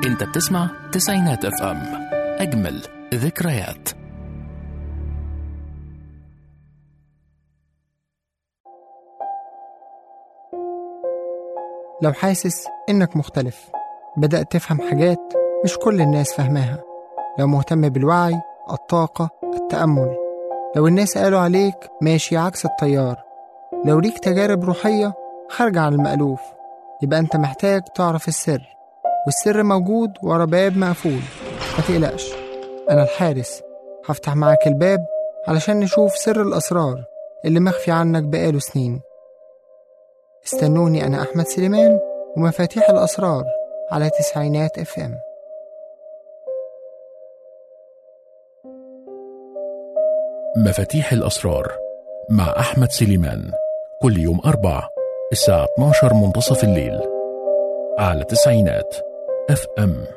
انت بتسمع تسعينات اف ام اجمل ذكريات لو حاسس إنك مختلف بدأت تفهم حاجات مش كل الناس فاهماها لو مهتم بالوعي الطاقة التأمل لو الناس قالوا عليك ماشي عكس التيار لو ليك تجارب روحية خارجة عن المألوف يبقى أنت محتاج تعرف السر والسر موجود ورا باب مقفول ما تقلقش أنا الحارس هفتح معاك الباب علشان نشوف سر الأسرار اللي مخفي عنك بقاله سنين استنوني أنا أحمد سليمان ومفاتيح الأسرار على تسعينات اف ام مفاتيح الأسرار مع أحمد سليمان كل يوم أربع الساعة 12 منتصف الليل على تسعينات اف ام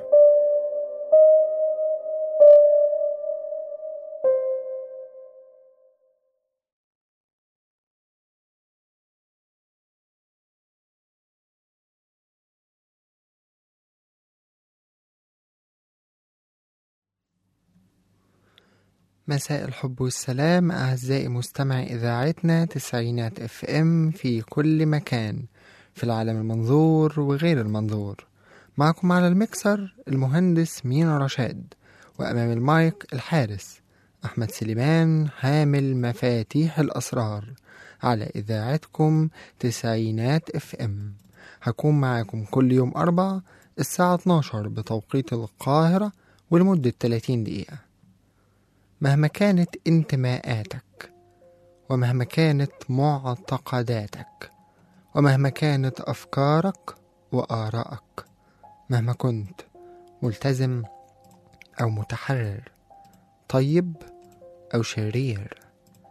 مساء الحب والسلام أعزائي مستمعي إذاعتنا تسعينات اف ام في كل مكان في العالم المنظور وغير المنظور معكم على المكسر المهندس مينا رشاد وأمام المايك الحارس أحمد سليمان حامل مفاتيح الأسرار على إذاعتكم تسعينات اف ام هكون معاكم كل يوم أربع الساعة 12 بتوقيت القاهرة ولمدة 30 دقيقة مهما كانت انتماءاتك ومهما كانت معتقداتك ومهما كانت أفكارك وآرائك مهما كنت ملتزم أو متحرر طيب أو شرير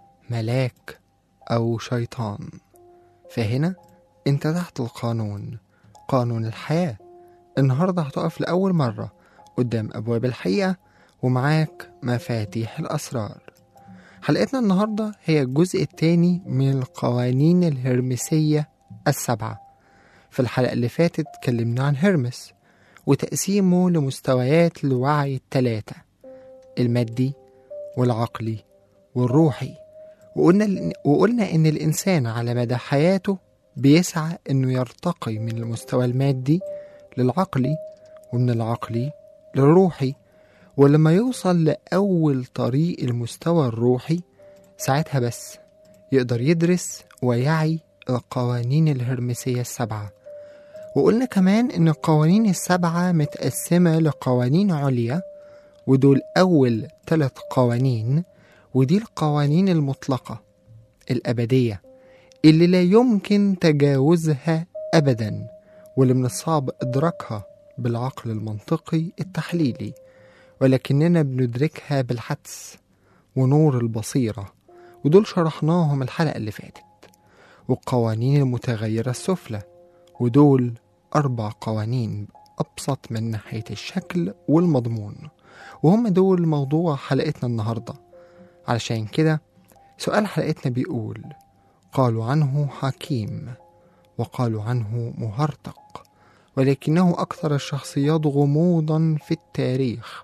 ملاك أو شيطان فهنا أنت تحت القانون قانون الحياة النهاردة هتقف لأول مرة قدام أبواب الحقيقة ومعاك مفاتيح الأسرار حلقتنا النهاردة هي الجزء الثاني من القوانين الهرمسية السبعة في الحلقة اللي فاتت اتكلمنا عن هرمس وتقسيمه لمستويات الوعي التلاتة المادي والعقلي والروحي وقلنا, وقلنا إن الإنسان على مدى حياته بيسعى إنه يرتقي من المستوى المادي للعقلي ومن العقلي للروحي ولما يوصل لأول طريق المستوى الروحي ساعتها بس يقدر يدرس ويعي القوانين الهرمسية السبعة وقلنا كمان إن القوانين السبعة متقسمة لقوانين عليا ودول أول ثلاث قوانين ودي القوانين المطلقة الأبدية اللي لا يمكن تجاوزها أبدا واللي من الصعب إدراكها بالعقل المنطقي التحليلي ولكننا بندركها بالحدس ونور البصيرة ودول شرحناهم الحلقة اللي فاتت والقوانين المتغيرة السفلى ودول أربع قوانين أبسط من ناحية الشكل والمضمون وهم دول موضوع حلقتنا النهاردة علشان كده سؤال حلقتنا بيقول قالوا عنه حكيم وقالوا عنه مهرطق ولكنه أكثر الشخصيات غموضا في التاريخ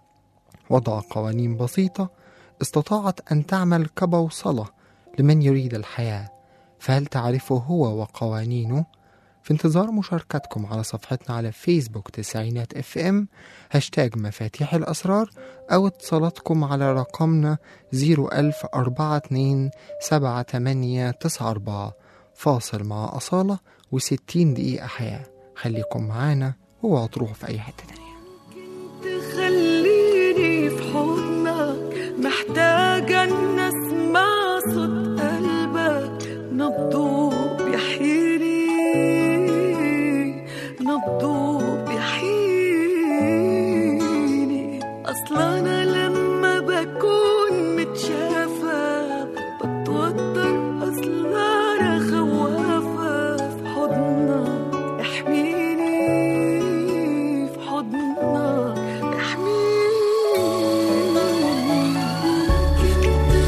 وضع قوانين بسيطة استطاعت أن تعمل كبوصلة لمن يريد الحياة فهل تعرفه هو وقوانينه؟ في انتظار مشاركتكم على صفحتنا على فيسبوك تسعينات اف ام هاشتاج مفاتيح الأسرار أو اتصالاتكم على رقمنا 01042 فاصل مع أصالة وستين دقيقة حياة خليكم معانا اوعوا تروحوا في أي حتة تانية تخليني في حضنك محتاجة إن أسمع صوت قلبك نبضه بيحييني نبضه بيحييني أصلا أنا لما بكون متشافة بتوتر أصلا أنا خوافة في حضنك احميني في حضنك احميني كنت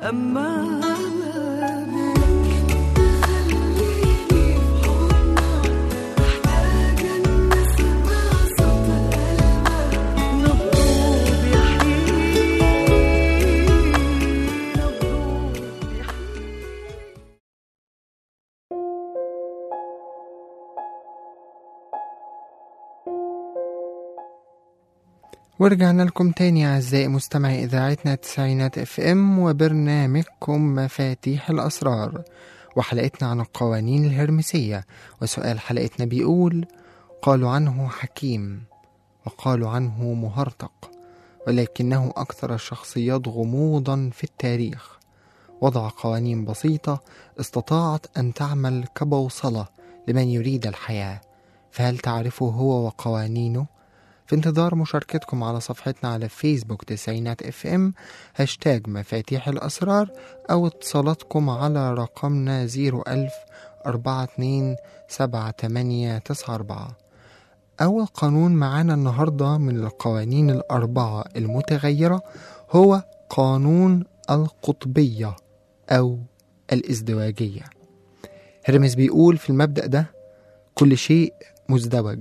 أمامك خليني في حضنك محتاجة إن أسمع صوت قلبك نبضه بيحيي نبضه بيحيي ورجعنا لكم تاني أعزائي مستمعي إذاعتنا تسعينات اف ام وبرنامجكم مفاتيح الأسرار وحلقتنا عن القوانين الهرمسية وسؤال حلقتنا بيقول قالوا عنه حكيم وقالوا عنه مهرطق ولكنه أكثر الشخصيات غموضا في التاريخ وضع قوانين بسيطة استطاعت أن تعمل كبوصلة لمن يريد الحياة فهل تعرفه هو وقوانينه؟ في انتظار مشاركتكم على صفحتنا على فيسبوك تسعينات اف ام هاشتاج مفاتيح الأسرار أو اتصالاتكم على رقمنا زيرو ألف أربعة اتنين سبعة تمانية تسعة أربعة أول قانون معانا النهاردة من القوانين الأربعة المتغيرة هو قانون القطبية أو الازدواجية هرمس بيقول في المبدأ ده كل شيء مزدوج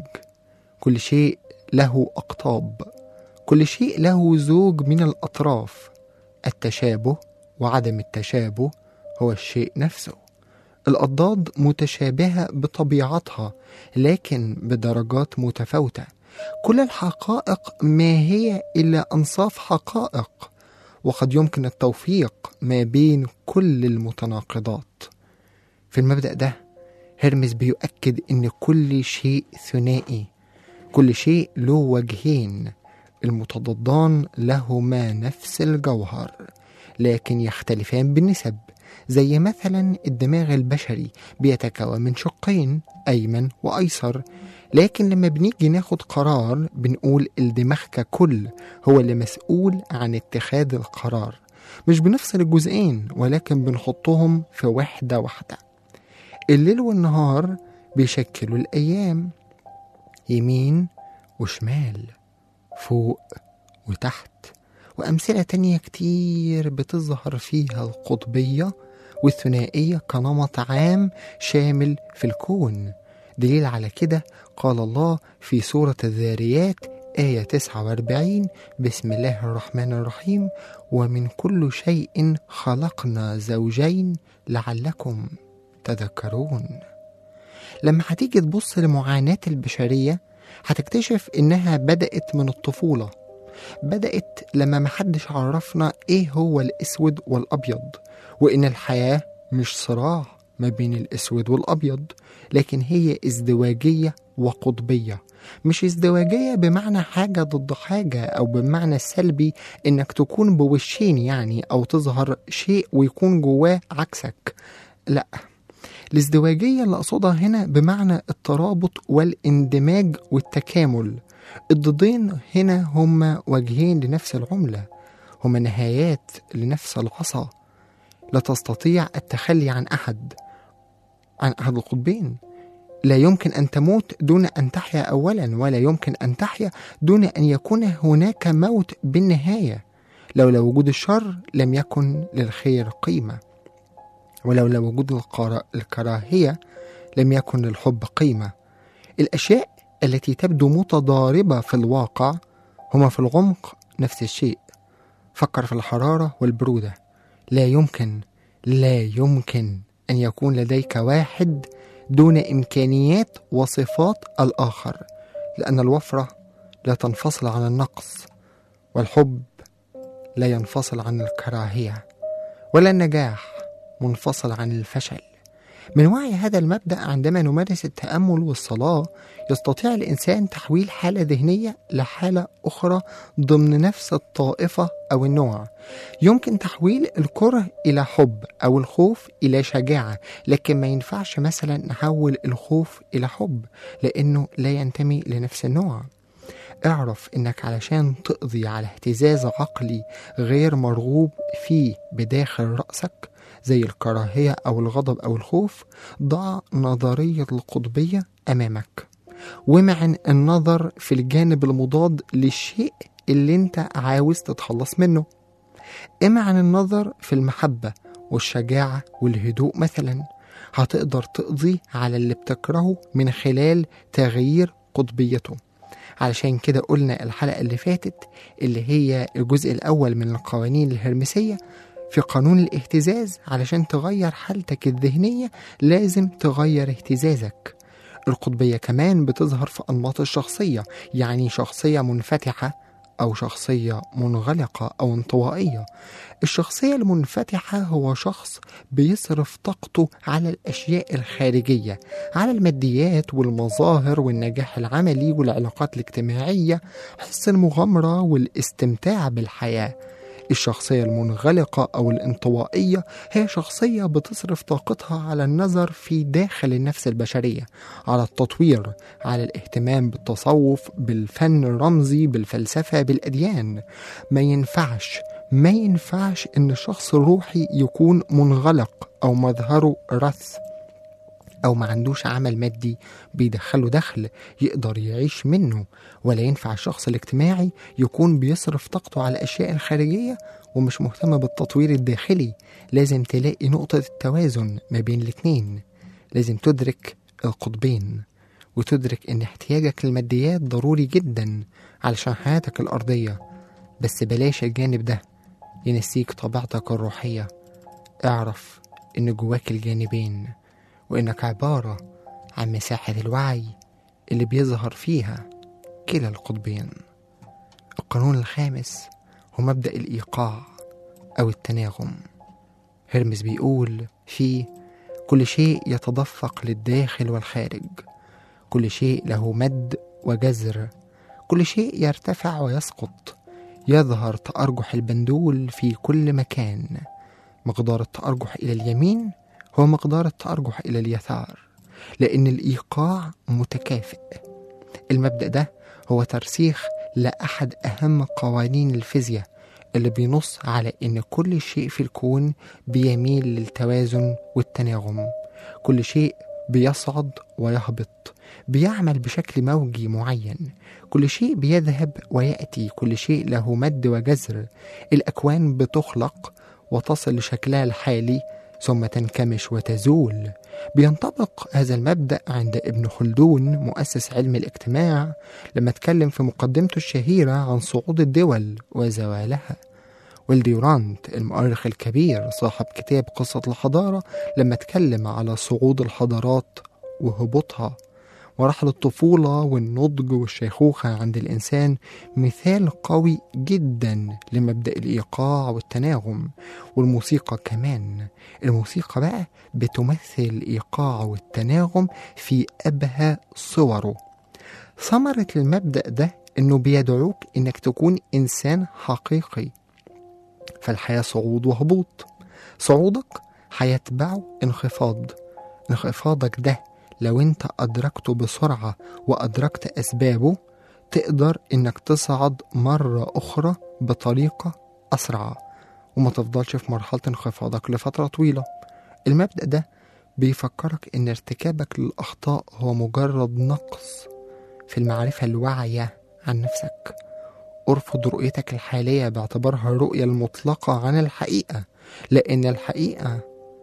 كل شيء له أقطاب كل شيء له زوج من الأطراف التشابه وعدم التشابه هو الشيء نفسه الأضداد متشابهة بطبيعتها لكن بدرجات متفاوتة كل الحقائق ما هي إلا أنصاف حقائق وقد يمكن التوفيق ما بين كل المتناقضات في المبدأ ده هرمس بيؤكد إن كل شيء ثنائي كل شيء له وجهين المتضادان لهما نفس الجوهر لكن يختلفان بالنسب زي مثلا الدماغ البشري بيتكون من شقين أيمن وأيسر لكن لما بنيجي ناخد قرار بنقول الدماغ ككل هو اللي مسؤول عن اتخاذ القرار مش بنفصل الجزئين ولكن بنحطهم في وحدة واحدة الليل والنهار بيشكلوا الأيام يمين وشمال فوق وتحت وأمثلة تانية كتير بتظهر فيها القطبية والثنائية كنمط عام شامل في الكون دليل على كده قال الله في سورة الذاريات آية 49 بسم الله الرحمن الرحيم ومن كل شيء خلقنا زوجين لعلكم تذكرون لما هتيجي تبص لمعاناة البشرية هتكتشف إنها بدأت من الطفولة بدأت لما محدش عرفنا إيه هو الأسود والأبيض وإن الحياة مش صراع ما بين الأسود والأبيض لكن هي ازدواجية وقطبية مش ازدواجية بمعنى حاجة ضد حاجة أو بمعنى السلبي إنك تكون بوشين يعني أو تظهر شيء ويكون جواه عكسك لأ الازدواجية اللي أقصدها هنا بمعنى الترابط والاندماج والتكامل الضدين هنا هما وجهين لنفس العملة هما نهايات لنفس العصا لا تستطيع التخلي عن أحد عن أحد القطبين لا يمكن أن تموت دون أن تحيا أولا ولا يمكن أن تحيا دون أن يكون هناك موت بالنهاية لولا وجود الشر لم يكن للخير قيمه ولولا وجود القرا- الكراهية لم يكن للحب قيمة الأشياء التي تبدو متضاربة في الواقع هما في العمق نفس الشيء فكر في الحرارة والبرودة لا يمكن لا يمكن أن يكون لديك واحد دون إمكانيات وصفات الآخر لأن الوفرة لا تنفصل عن النقص والحب لا ينفصل عن الكراهية ولا النجاح منفصل عن الفشل من وعي هذا المبدأ عندما نمارس التأمل والصلاة يستطيع الإنسان تحويل حالة ذهنية لحالة أخرى ضمن نفس الطائفة أو النوع يمكن تحويل الكره إلى حب أو الخوف إلى شجاعة لكن ما ينفعش مثلا نحول الخوف إلى حب لأنه لا ينتمي لنفس النوع اعرف انك علشان تقضي على اهتزاز عقلي غير مرغوب فيه بداخل رأسك زي الكراهية أو الغضب أو الخوف ضع نظرية القطبية أمامك ومعن النظر في الجانب المضاد للشيء اللي انت عاوز تتخلص منه امعن النظر في المحبة والشجاعة والهدوء مثلا هتقدر تقضي على اللي بتكرهه من خلال تغيير قطبيته علشان كده قلنا الحلقة اللي فاتت اللي هي الجزء الأول من القوانين الهرمسية في قانون الاهتزاز علشان تغير حالتك الذهنية لازم تغير اهتزازك القطبية كمان بتظهر في أنماط الشخصية يعني شخصية منفتحة أو شخصية منغلقة أو انطوائية الشخصية المنفتحة هو شخص بيصرف طاقته على الأشياء الخارجية على الماديات والمظاهر والنجاح العملي والعلاقات الاجتماعية حس المغامرة والاستمتاع بالحياة الشخصية المنغلقة أو الانطوائية هي شخصية بتصرف طاقتها على النظر في داخل النفس البشرية على التطوير على الاهتمام بالتصوف بالفن الرمزي بالفلسفة بالأديان ما ينفعش ما ينفعش إن شخص روحي يكون منغلق أو مظهره رث أو ما عندوش عمل مادي بيدخله دخل يقدر يعيش منه ولا ينفع الشخص الاجتماعي يكون بيصرف طاقته على الأشياء الخارجية ومش مهتم بالتطوير الداخلي لازم تلاقي نقطة التوازن ما بين الاتنين لازم تدرك القطبين وتدرك إن احتياجك للماديات ضروري جدا علشان حياتك الأرضية بس بلاش الجانب ده ينسيك طبيعتك الروحية اعرف إن جواك الجانبين وإنك عبارة عن مساحة الوعي اللي بيظهر فيها كلا القطبين القانون الخامس هو مبدأ الإيقاع أو التناغم هرمس بيقول فيه كل شيء يتدفق للداخل والخارج كل شيء له مد وجزر كل شيء يرتفع ويسقط يظهر تأرجح البندول في كل مكان مقدار التأرجح إلى اليمين هو مقدار التأرجح إلى اليسار لأن الإيقاع متكافئ المبدأ ده هو ترسيخ لأحد أهم قوانين الفيزياء اللي بينص على إن كل شيء في الكون بيميل للتوازن والتناغم كل شيء بيصعد ويهبط بيعمل بشكل موجي معين كل شيء بيذهب ويأتي كل شيء له مد وجزر الأكوان بتخلق وتصل لشكلها الحالي ثم تنكمش وتزول بينطبق هذا المبدأ عند ابن خلدون مؤسس علم الاجتماع لما اتكلم في مقدمته الشهيرة عن صعود الدول وزوالها والديورانت المؤرخ الكبير صاحب كتاب قصة الحضارة لما اتكلم على صعود الحضارات وهبوطها مراحل الطفولة والنضج والشيخوخة عند الإنسان مثال قوي جدا لمبدأ الإيقاع والتناغم والموسيقى كمان الموسيقى بقى بتمثل الإيقاع والتناغم في أبهى صوره ثمرة المبدأ ده إنه بيدعوك إنك تكون إنسان حقيقي فالحياة صعود وهبوط صعودك هيتبعه انخفاض انخفاضك ده لو انت أدركته بسرعة وأدركت أسبابه تقدر إنك تصعد مرة أخرى بطريقة أسرع وما تفضلش في مرحلة انخفاضك لفترة طويلة المبدأ ده بيفكرك إن ارتكابك للأخطاء هو مجرد نقص في المعرفة الواعية عن نفسك ارفض رؤيتك الحالية باعتبارها الرؤية المطلقة عن الحقيقة لأن الحقيقة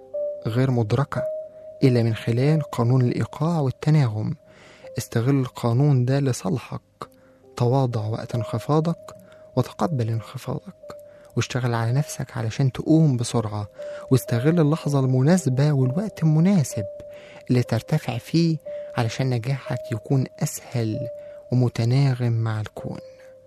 غير مدركة إلا من خلال قانون الإيقاع والتناغم استغل القانون ده لصالحك تواضع وقت انخفاضك وتقبل انخفاضك واشتغل على نفسك علشان تقوم بسرعة واستغل اللحظة المناسبة والوقت المناسب اللي ترتفع فيه علشان نجاحك يكون أسهل ومتناغم مع الكون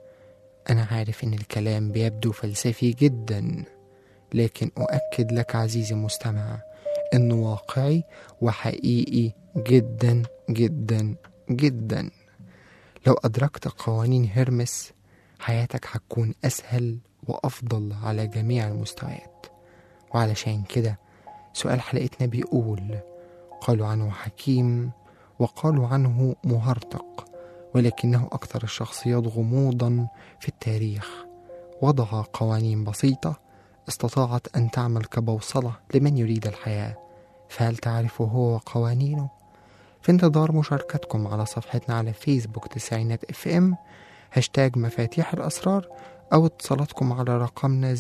أنا عارف إن الكلام بيبدو فلسفي جدا لكن أؤكد لك عزيزي المستمع إنه واقعي وحقيقي جدا جدا جدا لو أدركت قوانين هرمس حياتك هتكون أسهل وأفضل على جميع المستويات وعلشان كده سؤال حلقتنا بيقول قالوا عنه حكيم وقالوا عنه مهرطق ولكنه أكثر الشخصيات غموضا في التاريخ وضع قوانين بسيطة استطاعت أن تعمل كبوصلة لمن يريد الحياة فهل تعرف هو قوانينه؟ في انتظار مشاركتكم على صفحتنا على فيسبوك تسعينات اف ام هاشتاج مفاتيح الأسرار أو اتصالاتكم على رقمنا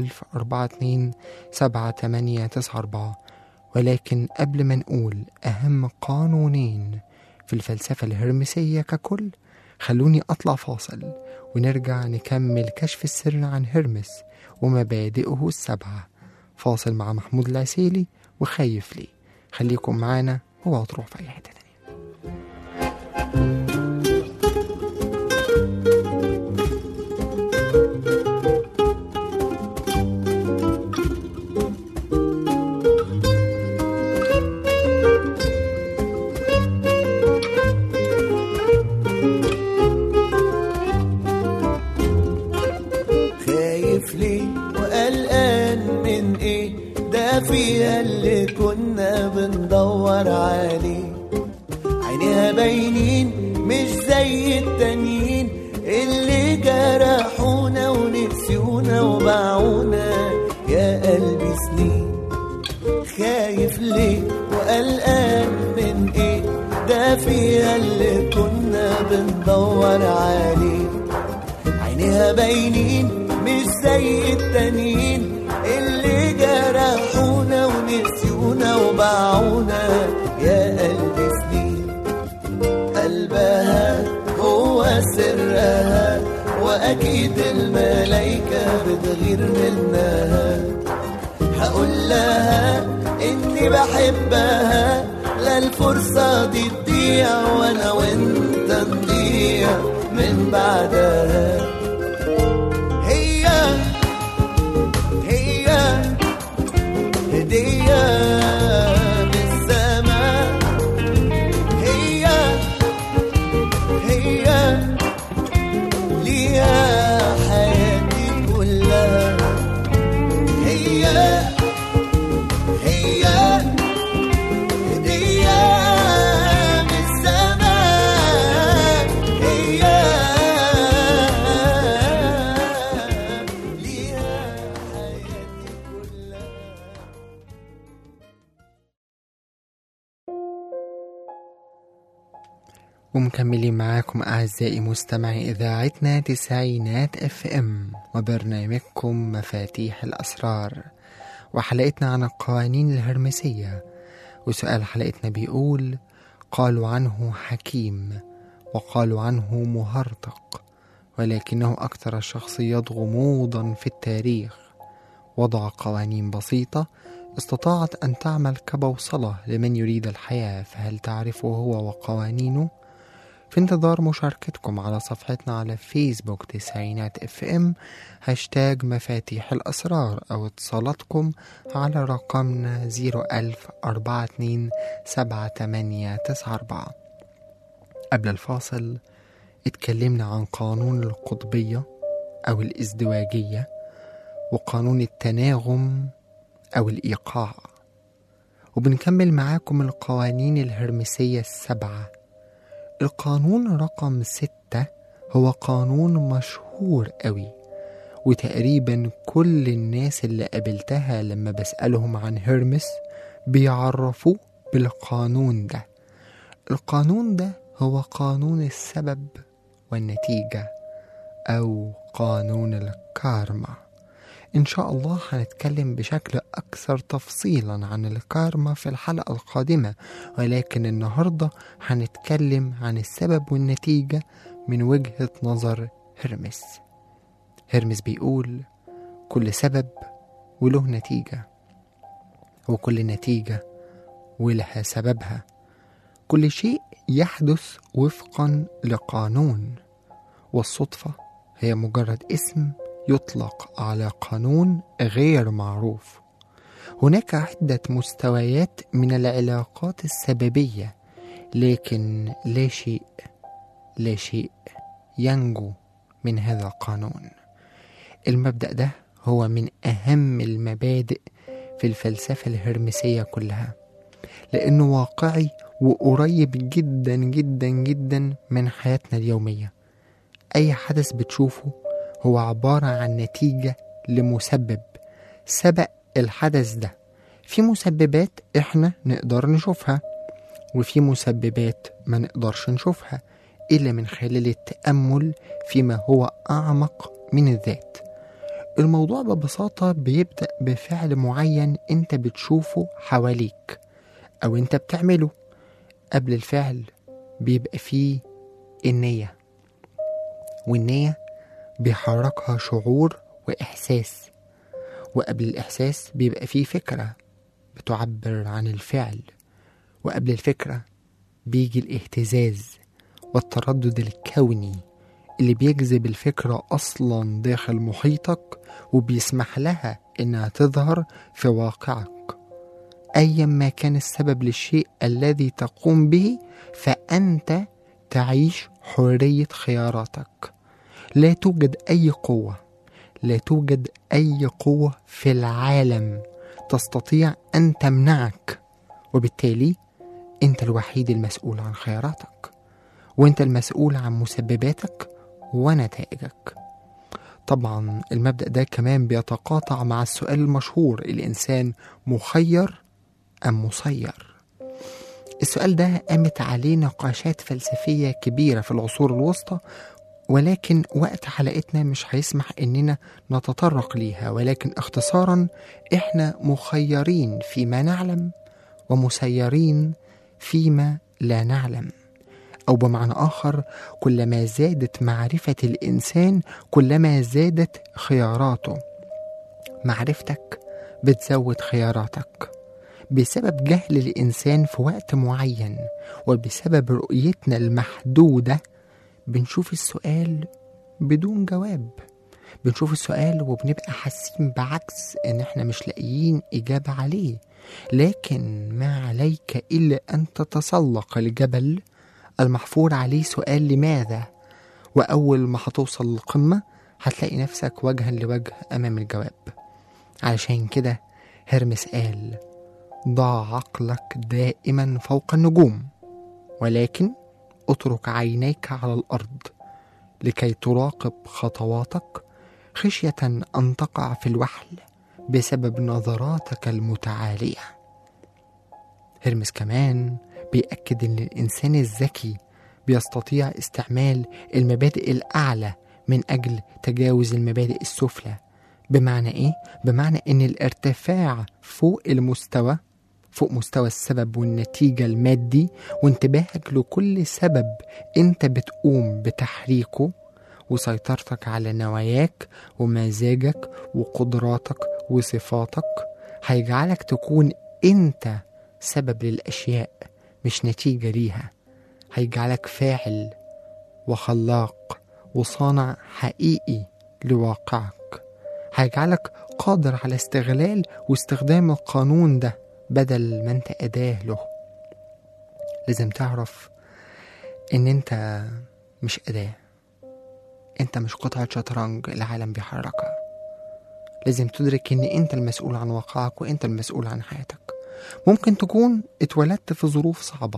010427894 ولكن قبل ما نقول أهم قانونين في الفلسفة الهرمسية ككل خلوني أطلع فاصل ونرجع نكمل كشف السر عن هرمس ومبادئه السبعة فاصل مع محمود العسيلي وخايف ليه خليكم معانا هو هتروح في أي حتة تانية خايف ليه وقلقان من ايه ده فيها اللي كنا بندور عليه عينيها باينين مش زي التانيين اللي جرحونا ونسيونا وباعونا يا قلبي سنين خايف ليه وقلقان من ايه ده فيها اللي كنا بندور عليه عينيها باينين مش زي التانيين اللي جرحونا ونسيونا وباعونا يا قلبي سنين قلبها هو سرها واكيد الملايكة بتغير منها هقول لها اني بحبها لا الفرصة دي تضيع وانا وانت نضيع من بعدها هي هي هدية من السماء هي هي ليها حياتي كلها هي هي هدية من السماء هي ليها حياتي كلها ومكملين معاكم أعزائي مستمعي إذاعتنا تسعينات اف ام وبرنامجكم مفاتيح الأسرار وحلقتنا عن القوانين الهرمسية وسؤال حلقتنا بيقول قالوا عنه حكيم وقالوا عنه مهرطق ولكنه أكثر الشخصيات غموضا في التاريخ وضع قوانين بسيطة استطاعت أن تعمل كبوصلة لمن يريد الحياة فهل تعرفه هو وقوانينه؟ في انتظار مشاركتكم على صفحتنا على فيسبوك تسعينات اف ام هاشتاج مفاتيح الأسرار أو اتصالاتكم على رقمنا زيرو ألف أربعة اتنين سبعة تمانية تسعة أربعة قبل الفاصل اتكلمنا عن قانون القطبية أو الازدواجية وقانون التناغم أو الإيقاع وبنكمل معاكم القوانين الهرمسية السبعة القانون رقم ستة هو قانون مشهور قوي وتقريبا كل الناس اللي قابلتها لما بسألهم عن هرمس بيعرفوه بالقانون ده القانون ده هو قانون السبب والنتيجة أو قانون الكارما إن شاء الله هنتكلم بشكل أكثر تفصيلا عن الكارما في الحلقة القادمة ولكن النهاردة هنتكلم عن السبب والنتيجة من وجهة نظر هرمس هرمس بيقول كل سبب وله نتيجة وكل نتيجة ولها سببها كل شيء يحدث وفقا لقانون والصدفة هي مجرد اسم يطلق على قانون غير معروف هناك عدة مستويات من العلاقات السببية لكن لا شيء لا شيء ينجو من هذا القانون المبدأ ده هو من أهم المبادئ في الفلسفة الهرمسية كلها لأنه واقعي وقريب جدا جدا جدا من حياتنا اليومية أي حدث بتشوفه هو عبارة عن نتيجة لمسبب سبق الحدث ده في مسببات احنا نقدر نشوفها وفي مسببات ما نقدرش نشوفها إلا من خلال التأمل فيما هو أعمق من الذات الموضوع ببساطة بيبدأ بفعل معين انت بتشوفه حواليك او انت بتعمله قبل الفعل بيبقى فيه النية والنية بيحركها شعور وإحساس وقبل الإحساس بيبقى فيه فكرة بتعبر عن الفعل وقبل الفكرة بيجي الاهتزاز والتردد الكوني اللي بيجذب الفكرة أصلا داخل محيطك وبيسمح لها إنها تظهر في واقعك أيا ما كان السبب للشيء الذي تقوم به فأنت تعيش حرية خياراتك لا توجد أي قوة لا توجد أي قوة في العالم تستطيع أن تمنعك وبالتالي أنت الوحيد المسؤول عن خياراتك وأنت المسؤول عن مسبباتك ونتائجك طبعا المبدأ ده كمان بيتقاطع مع السؤال المشهور الإنسان مخير أم مسير السؤال ده قامت عليه نقاشات فلسفية كبيرة في العصور الوسطى ولكن وقت حلقتنا مش هيسمح إننا نتطرق ليها ولكن اختصارا إحنا مخيرين فيما نعلم ومسيرين فيما لا نعلم أو بمعنى آخر كلما زادت معرفة الإنسان كلما زادت خياراته معرفتك بتزود خياراتك بسبب جهل الإنسان في وقت معين وبسبب رؤيتنا المحدودة بنشوف السؤال بدون جواب بنشوف السؤال وبنبقى حاسين بعكس ان احنا مش لاقيين اجابة عليه لكن ما عليك الا ان تتسلق الجبل المحفور عليه سؤال لماذا واول ما هتوصل للقمة هتلاقي نفسك وجها لوجه امام الجواب علشان كده هرمس قال ضع عقلك دائما فوق النجوم ولكن اترك عينيك على الارض لكي تراقب خطواتك خشيه ان تقع في الوحل بسبب نظراتك المتعاليه هرمس كمان بيأكد ان الانسان الذكي بيستطيع استعمال المبادئ الاعلى من اجل تجاوز المبادئ السفلى بمعنى ايه بمعنى ان الارتفاع فوق المستوى فوق مستوى السبب والنتيجة المادي وانتباهك لكل سبب انت بتقوم بتحريكه وسيطرتك على نواياك ومزاجك وقدراتك وصفاتك هيجعلك تكون انت سبب للأشياء مش نتيجة ليها هيجعلك فاعل وخلاق وصانع حقيقي لواقعك هيجعلك قادر على استغلال واستخدام القانون ده بدل ما انت أداة له لازم تعرف ان انت مش أداة انت مش قطعة شطرنج العالم بيحركها لازم تدرك ان انت المسؤول عن واقعك وانت المسؤول عن حياتك ممكن تكون اتولدت في ظروف صعبة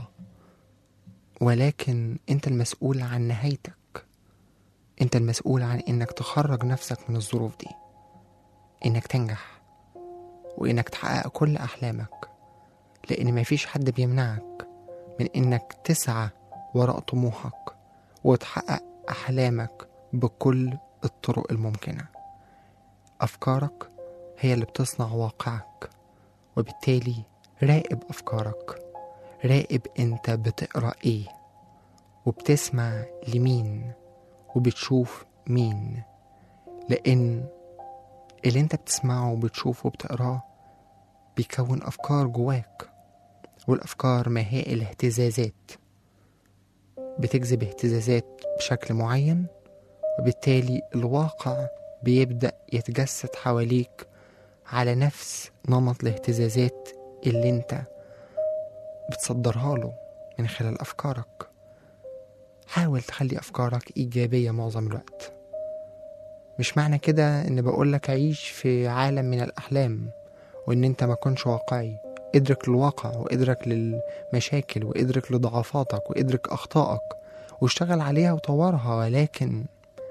ولكن انت المسؤول عن نهايتك انت المسؤول عن انك تخرج نفسك من الظروف دي انك تنجح وانك تحقق كل احلامك لان مفيش حد بيمنعك من انك تسعى وراء طموحك وتحقق احلامك بكل الطرق الممكنه افكارك هي اللي بتصنع واقعك وبالتالي راقب افكارك راقب انت بتقرا ايه وبتسمع لمين وبتشوف مين لان اللي انت بتسمعه وبتشوفه وبتقراه بيكون افكار جواك والافكار ما هي الاهتزازات بتجذب اهتزازات بشكل معين وبالتالي الواقع بيبدأ يتجسد حواليك على نفس نمط الاهتزازات اللي انت بتصدرها له من خلال أفكارك حاول تخلي أفكارك إيجابية معظم الوقت مش معنى كده إن بقولك عيش في عالم من الأحلام وإن أنت ما كنش واقعي ادرك الواقع وادرك للمشاكل وادرك لضعفاتك وادرك أخطائك واشتغل عليها وطورها ولكن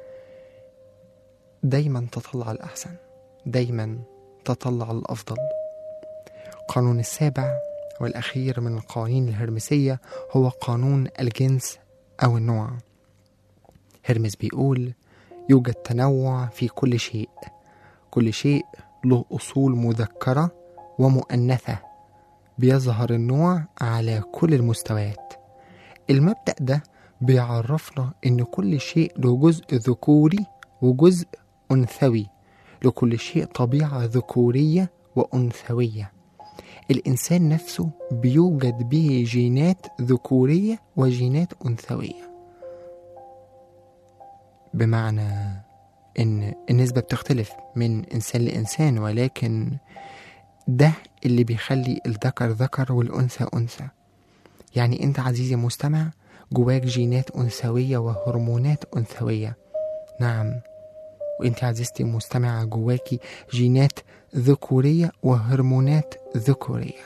دايما تطلع الأحسن دايما تطلع الأفضل قانون السابع والأخير من القوانين الهرمسية هو قانون الجنس أو النوع هرمس بيقول يوجد تنوع في كل شيء كل شيء له أصول مذكرة ومؤنثة بيظهر النوع على كل المستويات المبدأ ده بيعرفنا إن كل شيء له جزء ذكوري وجزء أنثوي لكل شيء طبيعة ذكورية وأنثوية الإنسان نفسه بيوجد به جينات ذكورية وجينات أنثوية بمعنى إن النسبة بتختلف من إنسان لإنسان ولكن ده اللي بيخلي الذكر ذكر والأنثى أنثى يعني أنت عزيزي المستمع جواك جينات أنثوية وهرمونات أنثوية نعم وانت عزيزتي المستمعة جواكي جينات ذكورية وهرمونات ذكورية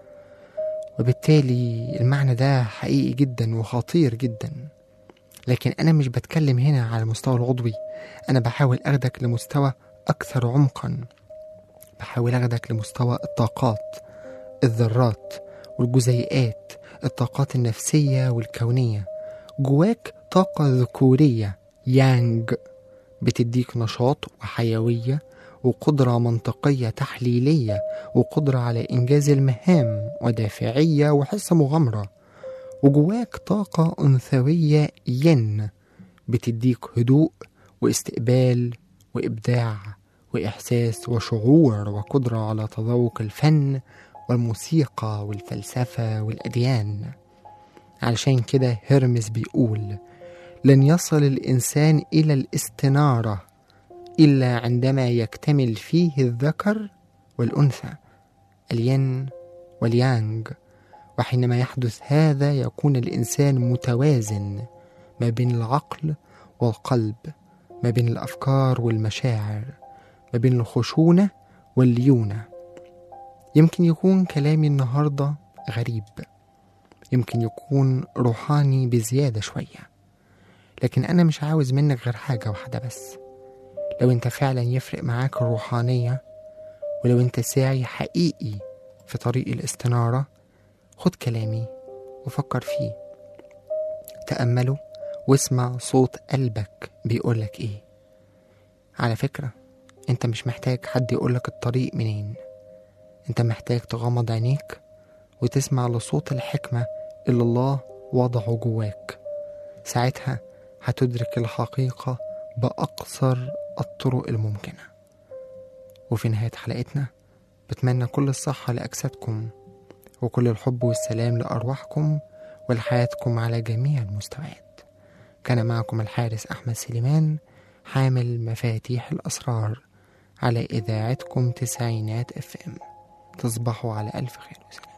وبالتالي المعنى ده حقيقي جدا وخطير جدا لكن أنا مش بتكلم هنا على المستوى العضوي أنا بحاول أخدك لمستوى أكثر عمقا بحاول أخدك لمستوى الطاقات الذرات والجزيئات الطاقات النفسية والكونية جواك طاقة ذكورية يانج بتديك نشاط وحيوية وقدرة منطقية تحليلية وقدرة على إنجاز المهام ودافعية وحس مغامرة وجواك طاقة أنثوية ين بتديك هدوء واستقبال وإبداع وإحساس وشعور وقدرة على تذوق الفن والموسيقى والفلسفة والأديان علشان كده هرمس بيقول لن يصل الإنسان إلى الاستنارة إلا عندما يكتمل فيه الذكر والأنثى الين واليانج وحينما يحدث هذا يكون الإنسان متوازن ما بين العقل والقلب ما بين الأفكار والمشاعر ما بين الخشونة والليونة يمكن يكون كلامي النهاردة غريب يمكن يكون روحاني بزيادة شوية لكن أنا مش عاوز منك غير حاجة واحدة بس لو أنت فعلا يفرق معاك الروحانية ولو أنت ساعي حقيقي في طريق الاستنارة خد كلامي وفكر فيه تأمله واسمع صوت قلبك بيقولك ايه على فكرة انت مش محتاج حد يقولك الطريق منين انت محتاج تغمض عينيك وتسمع لصوت الحكمة اللي الله وضعه جواك ساعتها هتدرك الحقيقة بأقصر الطرق الممكنة وفي نهاية حلقتنا بتمنى كل الصحة لأجسادكم وكل الحب والسلام لأرواحكم ولحياتكم على جميع المستويات كان معكم الحارس أحمد سليمان حامل مفاتيح الأسرار على إذاعتكم تسعينات اف ام تصبحوا على ألف خير وسلام